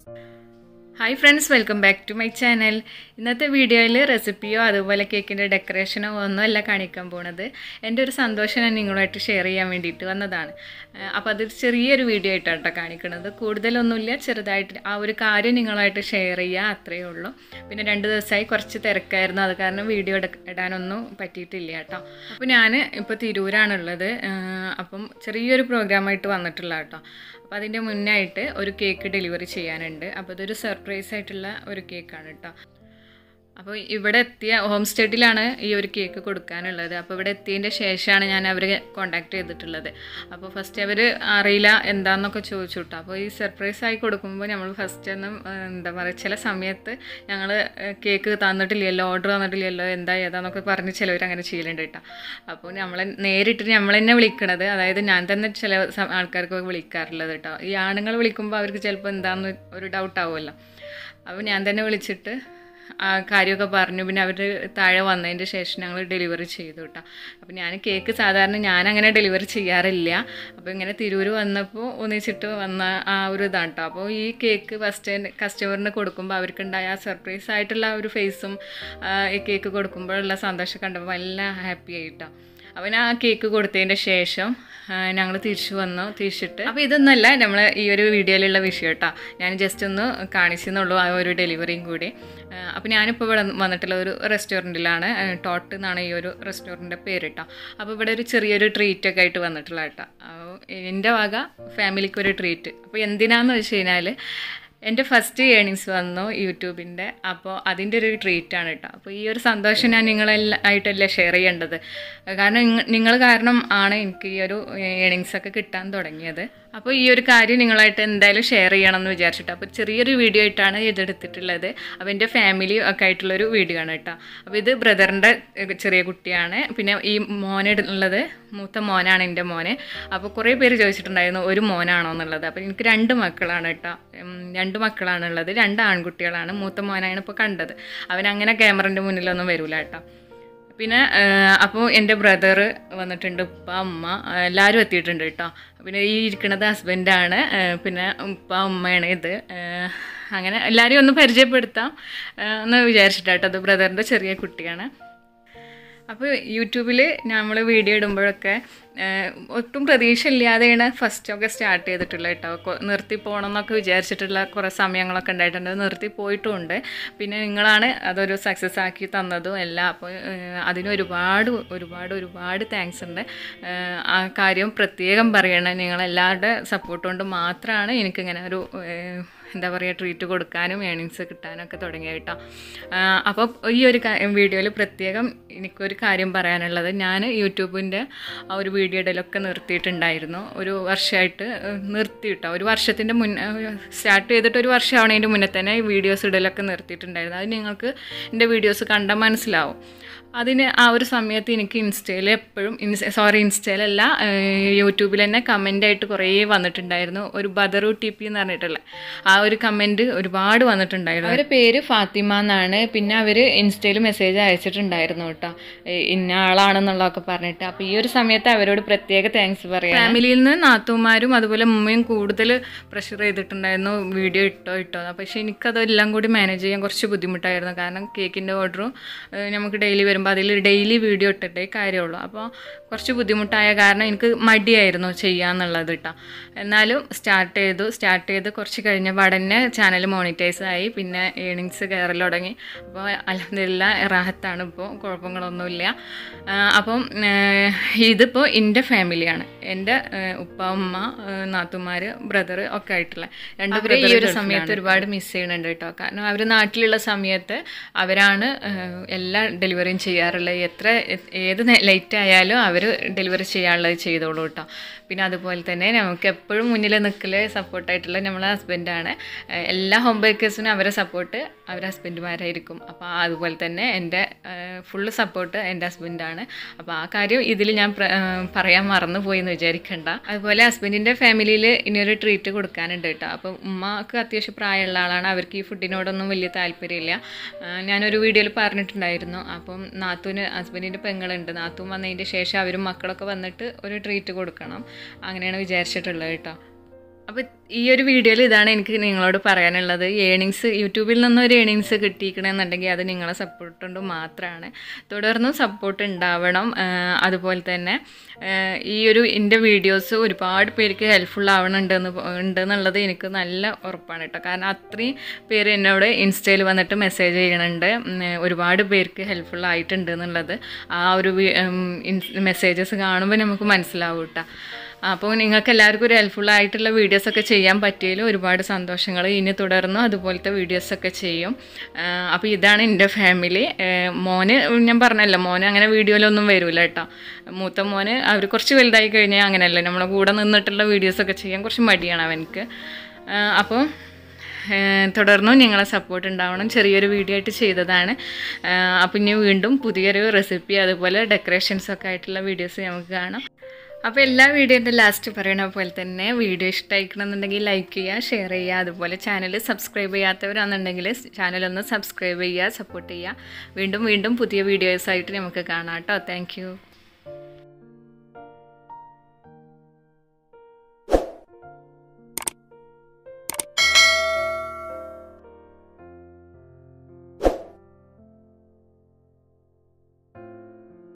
hi friends welcome back to my channel ഇന്നത്തെ വീഡിയോയിൽ റെസിപ്പിയോ അതുപോലെ കേക്കിൻ്റെ ഡെക്കറേഷനോ ഒന്നുമല്ല കാണിക്കാൻ പോണത് എൻ്റെ ഒരു സന്തോഷം ഞാൻ നിങ്ങളുമായിട്ട് ഷെയർ ചെയ്യാൻ വേണ്ടിയിട്ട് വന്നതാണ് അപ്പോൾ അത് ചെറിയൊരു വീഡിയോ ആയിട്ടാണ് കേട്ടോ കാണിക്കുന്നത് കൂടുതലൊന്നുമില്ല ചെറുതായിട്ട് ആ ഒരു കാര്യം നിങ്ങളുമായിട്ട് ഷെയർ ചെയ്യുക അത്രയേ ഉള്ളൂ പിന്നെ രണ്ട് ദിവസമായി കുറച്ച് തിരക്കായിരുന്നു അത് കാരണം വീഡിയോ ഇടാനൊന്നും പറ്റിയിട്ടില്ല കേട്ടോ അപ്പോൾ ഞാൻ ഇപ്പോൾ തിരൂരാണുള്ളത് അപ്പം ചെറിയൊരു പ്രോഗ്രാമായിട്ട് വന്നിട്ടുള്ള കേട്ടോ അപ്പോൾ അതിൻ്റെ മുന്നായിട്ട് ഒരു കേക്ക് ഡെലിവറി ചെയ്യാനുണ്ട് അപ്പോൾ ഇതൊരു സർപ്രൈസ് ആയിട്ടുള്ള ഒരു കേക്കാണ് കേട്ടോ അപ്പോൾ ഇവിടെ എത്തിയ ഹോം സ്റ്റേറ്റിലാണ് ഈ ഒരു കേക്ക് കൊടുക്കാനുള്ളത് അപ്പോൾ ഇവിടെ എത്തിയതിൻ്റെ ശേഷമാണ് ഞാൻ അവരെ കോണ്ടാക്ട് ചെയ്തിട്ടുള്ളത് അപ്പോൾ ഫസ്റ്റ് അവർ അറിയില്ല എന്താണെന്നൊക്കെ ചോദിച്ചു കേട്ടോ അപ്പോൾ ഈ സർപ്രൈസ് ആയി കൊടുക്കുമ്പോൾ നമ്മൾ ഫസ്റ്റ് ഒന്നും എന്താ പറയുക ചില സമയത്ത് ഞങ്ങൾ കേക്ക് തന്നിട്ടില്ലല്ലോ ഓർഡർ തന്നിട്ടില്ലല്ലോ എന്താ ഏതാന്നൊക്കെ പറഞ്ഞ് ചിലവർ അങ്ങനെ ചെയ്യലുണ്ട് കേട്ടോ അപ്പോൾ നമ്മൾ നേരിട്ട് നമ്മൾ തന്നെ വിളിക്കണത് അതായത് ഞാൻ തന്നെ ചില ആൾക്കാർക്കൊക്കെ വിളിക്കാറുള്ളത് കേട്ടോ ഈ ആണുങ്ങൾ വിളിക്കുമ്പോൾ അവർക്ക് ചിലപ്പോൾ എന്താണെന്ന് ഒരു ഡൗട്ട് ആവുമല്ലോ അപ്പോൾ ഞാൻ തന്നെ വിളിച്ചിട്ട് ആ കാര്യമൊക്കെ പറഞ്ഞു പിന്നെ അവർ താഴെ വന്നതിൻ്റെ ശേഷം ഞങ്ങൾ ഡെലിവറി ചെയ്തു കേട്ടോ അപ്പോൾ ഞാൻ കേക്ക് സാധാരണ ഞാൻ അങ്ങനെ ഡെലിവറി ചെയ്യാറില്ല അപ്പോൾ ഇങ്ങനെ തിരൂർ വന്നപ്പോൾ ഒന്നിച്ചിട്ട് വന്ന ആ ഒരു ഇതാണ് കേട്ടോ അപ്പോൾ ഈ കേക്ക് ഫസ്റ്റ് കസ്റ്റമറിന് കൊടുക്കുമ്പോൾ അവർക്കുണ്ടായ ആ സർപ്രൈസ് ആയിട്ടുള്ള ആ ഒരു ഫേസും ഈ കേക്ക് കൊടുക്കുമ്പോഴുള്ള സന്തോഷം കണ്ടപ്പോൾ നല്ല ഹാപ്പി ആയിട്ടോ അവൻ ആ കേക്ക് കൊടുത്തതിൻ്റെ ശേഷം ഞങ്ങൾ തിരിച്ചു വന്നു തിരിച്ചിട്ട് അപ്പോൾ ഇതൊന്നല്ല നമ്മൾ ഈ ഒരു വീഡിയോയിലുള്ള വിഷയം കേട്ടോ ഞാൻ ജസ്റ്റ് ഒന്ന് കാണിച്ചെന്നുള്ളൂ ആ ഒരു ഡെലിവറിയും കൂടി അപ്പോൾ ഞാനിപ്പോൾ ഇവിടെ വന്നിട്ടുള്ള ഒരു റെസ്റ്റോറൻറ്റിലാണ് ടോട്ട് എന്നാണ് ഈ ഒരു റെസ്റ്റോറൻറ്റിൻ്റെ പേര് കേട്ടോ അപ്പോൾ ഇവിടെ ഒരു ചെറിയൊരു ട്രീറ്റ് ഒക്കെ ആയിട്ട് വന്നിട്ടുള്ള കേട്ടോ എൻ്റെ വക ഫാമിലിക്ക് ഒരു ട്രീറ്റ് അപ്പോൾ എന്തിനാന്ന് വെച്ച് കഴിഞ്ഞാൽ എൻ്റെ ഫസ്റ്റ് ഏണിങ്സ് വന്നു യൂട്യൂബിൻ്റെ അപ്പോൾ അതിൻ്റെ ഒരു ട്രീറ്റാണ് കേട്ടോ അപ്പോൾ ഈ ഒരു സന്തോഷം ഞാൻ നിങ്ങളായിട്ടല്ലേ ഷെയർ ചെയ്യേണ്ടത് കാരണം നിങ്ങൾ കാരണം ആണ് എനിക്ക് ഈ ഒരു ഏണിങ്സ് ഒക്കെ കിട്ടാൻ തുടങ്ങിയത് അപ്പോൾ ഈ ഒരു കാര്യം നിങ്ങളായിട്ട് എന്തായാലും ഷെയർ ചെയ്യണം എന്ന് വിചാരിച്ചിട്ട് അപ്പോൾ ചെറിയൊരു വീഡിയോ ആയിട്ടാണ് ഇതെടുത്തിട്ടുള്ളത് അപ്പോൾ എൻ്റെ ഫാമിലി ഒക്കെ ആയിട്ടുള്ളൊരു വീഡിയോ ആണ് കേട്ടോ അപ്പോൾ ഇത് ബ്രദറിൻ്റെ ചെറിയ കുട്ടിയാണ് പിന്നെ ഈ മോനുള്ളത് മൂത്ത മോനാണ് എൻ്റെ മോന് അപ്പോൾ കുറേ പേര് ചോദിച്ചിട്ടുണ്ടായിരുന്നു ഒരു മോനാണോ എന്നുള്ളത് അപ്പോൾ എനിക്ക് രണ്ട് മക്കളാണ് കേട്ടോ രണ്ട് മക്കളാണുള്ളത് രണ്ട് ആൺകുട്ടികളാണ് മൂത്ത മോനാണ് ഇപ്പോൾ കണ്ടത് അവനങ്ങനെ ക്യാമറൻ്റെ മുന്നിലൊന്നും വരില്ല കേട്ടോ പിന്നെ അപ്പോൾ എൻ്റെ ബ്രദർ വന്നിട്ടുണ്ട് ഉപ്പ അമ്മ എല്ലാവരും എത്തിയിട്ടുണ്ട് കേട്ടോ പിന്നെ ഈ ഇരിക്കുന്നത് ഹസ്ബൻഡാണ് പിന്നെ ഉപ്പ അമ്മയാണ് ഇത് അങ്ങനെ എല്ലാവരെയും ഒന്ന് പരിചയപ്പെടുത്താം എന്ന് വിചാരിച്ചിട്ടാട്ടോ അത് ബ്രദറിൻ്റെ ചെറിയ കുട്ടിയാണ് അപ്പോൾ യൂട്യൂബിൽ നമ്മൾ വീഡിയോ ഇടുമ്പോഴൊക്കെ ഒട്ടും പ്രതീക്ഷ ഇല്ലാതെയാണ് ഫസ്റ്റ് ഒക്കെ സ്റ്റാർട്ട് ചെയ്തിട്ടുള്ളത് കേട്ടോ നിർത്തി പോകണം എന്നൊക്കെ വിചാരിച്ചിട്ടുള്ള കുറേ സമയങ്ങളൊക്കെ ഉണ്ടായിട്ടുണ്ട് നിർത്തി പോയിട്ടുമുണ്ട് പിന്നെ നിങ്ങളാണ് അതൊരു സക്സസ് ആക്കി തന്നതും എല്ലാം അപ്പോൾ അതിന് ഒരുപാട് ഒരുപാട് ഒരുപാട് താങ്ക്സ് ഉണ്ട് ആ കാര്യം പ്രത്യേകം പറയണം നിങ്ങളെല്ലാവരുടെ സപ്പോർട്ട് കൊണ്ട് മാത്രമാണ് എനിക്കിങ്ങനെ ഒരു എന്താ പറയുക ട്രീറ്റ് കൊടുക്കാനും ഏണിങ്സ് കിട്ടാനൊക്കെ തുടങ്ങിയ കേട്ടോ അപ്പോൾ ഈ ഒരു വീഡിയോയിൽ പ്രത്യേകം എനിക്കൊരു കാര്യം പറയാനുള്ളത് ഞാൻ യൂട്യൂബിൻ്റെ ആ ഒരു വീഡിയോ ഇടലൊക്കെ നിർത്തിയിട്ടുണ്ടായിരുന്നു ഒരു വർഷമായിട്ട് നിർത്തി കേട്ടോ ഒരു വർഷത്തിൻ്റെ മുന്നേ സ്റ്റാർട്ട് ചെയ്തിട്ട് ഒരു വർഷം ആവണതിൻ്റെ മുന്നേ തന്നെ വീഡിയോസ് ഇടലൊക്കെ നിർത്തിയിട്ടുണ്ടായിരുന്നു അത് നിങ്ങൾക്ക് എൻ്റെ വീഡിയോസ് കണ്ടാൽ മനസ്സിലാവും അതിന് ആ ഒരു സമയത്ത് എനിക്ക് ഇൻസ്റ്റയിൽ എപ്പോഴും ഇൻസ് സോറി ഇൻസ്റ്റയിലല്ല യൂട്യൂബിൽ തന്നെ കമൻ്റായിട്ട് കുറേ വന്നിട്ടുണ്ടായിരുന്നു ഒരു ബദറു ടി പി എന്ന് പറഞ്ഞിട്ടുള്ള ആ ഒരു കമൻറ്റ് ഒരുപാട് വന്നിട്ടുണ്ടായിരുന്നു അവരുടെ പേര് ഫാത്തിമ എന്നാണ് പിന്നെ അവർ ഇൻസ്റ്റയിൽ മെസ്സേജ് അയച്ചിട്ടുണ്ടായിരുന്നു കേട്ടോ ഇന്ന ആളാണെന്നുള്ളതൊക്കെ പറഞ്ഞിട്ട് അപ്പോൾ ഈ ഒരു സമയത്ത് അവരോട് പ്രത്യേക താങ്ക്സ് പറയാം ഫാമിലിയിൽ നിന്ന് നാത്തുമാരും അതുപോലെ ഉമ്മയും കൂടുതൽ പ്രഷർ ചെയ്തിട്ടുണ്ടായിരുന്നു വീഡിയോ ഇട്ടോ ഇട്ടോ പക്ഷേ എനിക്കതെല്ലാം കൂടി മാനേജ് ചെയ്യാൻ കുറച്ച് ബുദ്ധിമുട്ടായിരുന്നു കാരണം കേക്കിൻ്റെ ഓർഡറും നമുക്ക് ഡെയിലി വരുമ്പോൾ അതിൽ ഡെയിലി വീഡിയോ ഇട്ടിട്ടേ കാര്യമുള്ളൂ അപ്പോൾ കുറച്ച് ബുദ്ധിമുട്ടായ കാരണം എനിക്ക് മടിയായിരുന്നു ചെയ്യാന്നുള്ളത് കേട്ടോ എന്നാലും സ്റ്റാർട്ട് ചെയ്തു സ്റ്റാർട്ട് ചെയ്ത് കുറച്ച് കഴിഞ്ഞ പാടന്നെ ചാനൽ മോണിറ്റൈസ് ആയി പിന്നെ ഏണിങ്സ് കയറൽ തുടങ്ങി അപ്പോൾ അലഹമില്ല റാഹത്താണ് ഇപ്പോൾ കുഴപ്പങ്ങളൊന്നുമില്ല അപ്പം ഇതിപ്പോൾ എൻ്റെ ഫാമിലിയാണ് എൻ്റെ ഉപ്പ ഉമ്മ നാത്തുമാർ ബ്രദർ ഒക്കെ ആയിട്ടുള്ള രണ്ട് ബ്രദർ ഈ ഒരു സമയത്ത് ഒരുപാട് മിസ് ചെയ്യുന്നുണ്ട് കേട്ടോ കാരണം അവർ നാട്ടിലുള്ള സമയത്ത് അവരാണ് എല്ലാ ഡെലിവറിയും ചെയ്യാറുള്ളത് എത്ര ഏത് ലേറ്റ് ആയാലും അവർ ഡെലിവറി ചെയ്യാനുള്ളത് ചെയ്തോളൂ കേട്ടോ പിന്നെ അതുപോലെ തന്നെ നമുക്ക് എപ്പോഴും മുന്നിൽ നിൽക്കൽ സപ്പോർട്ടായിട്ടുള്ള നമ്മളെ ഹസ്ബൻഡാണ് എല്ലാ ഹോം ബേക്കേഴ്സിനും അവരെ സപ്പോർട്ട് അവരെ ഹസ്ബൻഡുമാരായിരിക്കും അപ്പോൾ അതുപോലെ തന്നെ എൻ്റെ ഫുള്ള് സപ്പോർട്ട് എൻ്റെ ഹസ്ബൻഡാണ് അപ്പോൾ ആ കാര്യം ഇതിൽ ഞാൻ പറയാൻ മറന്നു പോയി എന്ന് വിചാരിക്കണ്ട അതുപോലെ ഹസ്ബൻഡിൻ്റെ ഫാമിലിയിൽ ഇനിയൊരു ട്രീറ്റ് കൊടുക്കാനുണ്ട് കേട്ടോ അപ്പോൾ ഉമ്മക്ക് അത്യാവശ്യം പ്രായമുള്ള ആളാണ് അവർക്ക് ഈ ഫുഡിനോടൊന്നും വലിയ താല്പര്യമില്ല ഞാനൊരു വീഡിയോയിൽ പറഞ്ഞിട്ടുണ്ടായിരുന്നു അപ്പം നാത്തൂന് ഹസ്ബൻഡിൻ്റെ പെങ്ങളുണ്ട് നാത്തൂൻ വന്നതിൻ്റെ ശേഷം അവരും മക്കളൊക്കെ വന്നിട്ട് ഒരു ട്രീറ്റ് കൊടുക്കണം അങ്ങനെയാണ് വിചാരിച്ചിട്ടുള്ളത് കേട്ടോ അപ്പോൾ ഈ ഒരു വീഡിയോയിൽ ഇതാണ് എനിക്ക് നിങ്ങളോട് പറയാനുള്ളത് ഏണിങ്സ് യൂട്യൂബിൽ നിന്ന് ഒരു ഏണിങ്സ് കിട്ടിയിരിക്കണമെന്നുണ്ടെങ്കിൽ അത് നിങ്ങളെ സപ്പോർട്ട് കൊണ്ട് മാത്രമാണ് തുടർന്നും സപ്പോർട്ട് ഉണ്ടാവണം ആ, അതുപോലെ തന്നെ ആ, ഈ ഒരു എൻ്റെ വീഡിയോസ് ഒരുപാട് പേർക്ക് ഹെൽപ്ഫുൾ ആവണുണ്ടെന്ന് പ- ഉണ്ടെന്നുള്ളത് എനിക്ക് നല്ല ഉറപ്പാണ് കേട്ടോ കാരണം അത്രയും പേര് എന്നോട് ഇൻസ്റ്റയിൽ വന്നിട്ട് മെസ്സേജ് ചെയ്യണുണ്ട് ഉം, ഒരുപാട് പേർക്ക് ഹെൽപ്ഫുൾ ആയിട്ടുണ്ട് എന്നുള്ളത് ആ ഒരു മെസ്സേജസ് കാണുമ്പോൾ നമുക്ക് മനസ്സിലാവും കേട്ടോ അപ്പോൾ നിങ്ങൾക്ക് എല്ലാവർക്കും ഒരു ഹെൽപ്ഫുൾ ആയിട്ടുള്ള വീഡിയോസൊക്കെ ചെയ്യാൻ പറ്റിയതിൽ ഒരുപാട് സന്തോഷങ്ങൾ ഇനി തുടർന്നും അതുപോലത്തെ വീഡിയോസൊക്കെ ചെയ്യും അപ്പോൾ ഇതാണ് എൻ്റെ ഫാമിലി മോന് ഞാൻ പറഞ്ഞല്ലോ മോന് അങ്ങനെ വീഡിയോയിലൊന്നും വരില്ല കേട്ടോ മൂത്ത മോന് അവർ കുറച്ച് വലുതായി കഴിഞ്ഞാൽ അങ്ങനെയല്ല നമ്മളെ കൂടെ നിന്നിട്ടുള്ള വീഡിയോസൊക്കെ ചെയ്യാൻ കുറച്ച് മടിയാണ് അവനക്ക് അപ്പോൾ ഏഹ് തുടർന്നും നിങ്ങളെ സപ്പോർട്ട് ഉണ്ടാവണം ചെറിയൊരു വീഡിയോ ആയിട്ട് ചെയ്തതാണ് ഏഹ് അപ്പം ഇനി വീണ്ടും പുതിയൊരു റെസിപ്പി അതുപോലെ ഡെക്കറേഷൻസ് ഒക്കെ ആയിട്ടുള്ള വീഡിയോസ് നമുക്ക് കാണാം അപ്പോൾ എല്ലാ വീഡിയോൻ്റെ ലാസ്റ്റ് പറയണ പോലെ തന്നെ വീഡിയോ ഇഷ്ടമായിക്കണമെന്നുണ്ടെങ്കിൽ ലൈക്ക് ചെയ്യുക ഷെയർ ചെയ്യുക അതുപോലെ ചാനൽ സബ്സ്ക്രൈബ് ചെയ്യാത്തവരാണെന്നുണ്ടെങ്കിൽ ചാനലൊന്ന് സബ്സ്ക്രൈബ് ചെയ്യുക സപ്പോർട്ട് ചെയ്യുക വീണ്ടും വീണ്ടും പുതിയ വീഡിയോസായിട്ട് നമുക്ക് കാണാം കേട്ടോ താങ്ക്